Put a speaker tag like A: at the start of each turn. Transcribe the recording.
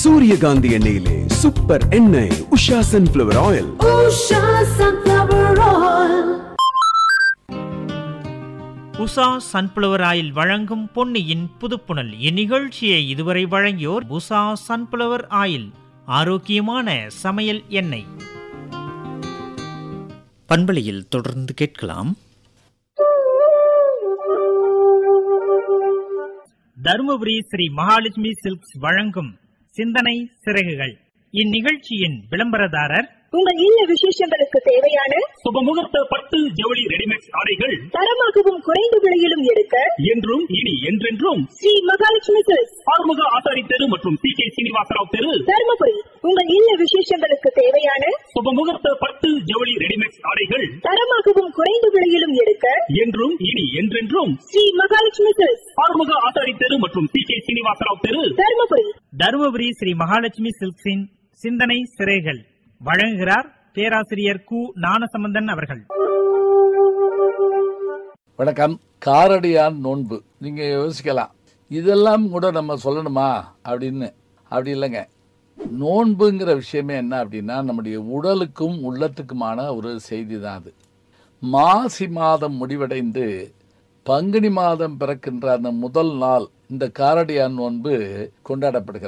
A: சூரியகாந்தி எண்ணெயிலே சூப்பர் எண்ணெய் Usha sunflower oil
B: Usha Sunflower Oil.
C: Usha sunflower oil வழங்கும் பொன்னியின் புதுப்புணல் இந்நிகழ்ச்சியை இதுவரை வழங்கியோர் உஷா சன்ஃப்ளவர் ஆயில் ஆரோக்கியமான சமையல் எண்ணெய் பண்பலையில் தொடர்ந்து கேட்கலாம் தருமபுரி ஸ்ரீ மகாலட்சுமி சில்க்ஸ் வழங்கும் சிந்தனை சிறகுகள் இந்நிகழ்ச்சியின் விளம்பரதாரர்
D: உங்கள் இல்ல விசேஷங்களுக்கு தேவையான
E: சுபமுகூர்த்த பட்டு ஜவுளி ரெடிமேட் ஆடைகள்
D: தரமாகவும் குறைந்த விலையிலும் எடுக்க
E: என்றும் இனி என்றென்றும்
D: ஸ்ரீ மகாலட்சுமி சில்க்ஸ்
E: ஆறுமுக ஆசாரி தெரு மற்றும் சி கே சீனிவாசராவ் தெரு
D: தருமபுரி உங்கள் இல்ல விசேஷங்களுக்கு தேவையான
E: சுபமுகூர்த்த பட்டு ஜவுளி ரெடிமேட் ஆடைகள்
D: தரமாகவும் குறைந்த விலையிலும் எடுக்க
E: என்றும் இனி என்றென்றும்
D: ஸ்ரீ மகாலட்சுமி சில்க்ஸ்
E: ஆறுமுக ஆசாரி தெரு மற்றும் சி கே சீனிவாசராவ் தெரு
D: தருமபுரி
C: தருமபுரி ஸ்ரீ மகாலட்சுமி சில்க்ஸின் சிந்தனை சிறைகள் வழங்குகிறார் பேராசிரியர் கு ஞானசம்பந்தன் அவர்கள்
F: வணக்கம் காரடியான் நோன்பு நீங்க யோசிக்கலாம் இதெல்லாம் கூட நம்ம சொல்லணுமா அப்படின்னு அப்படி இல்லைங்க நோன்புங்கிற விஷயமே என்ன அப்படின்னா நம்முடைய உடலுக்கும் உள்ளத்துக்குமான ஒரு செய்தி தான் அது மாசி மாதம் முடிவடைந்து பங்குனி மாதம் பிறக்கின்ற அந்த முதல் நாள் இந்த காரடியான் நோன்பு கொண்டாடப்படுகிறது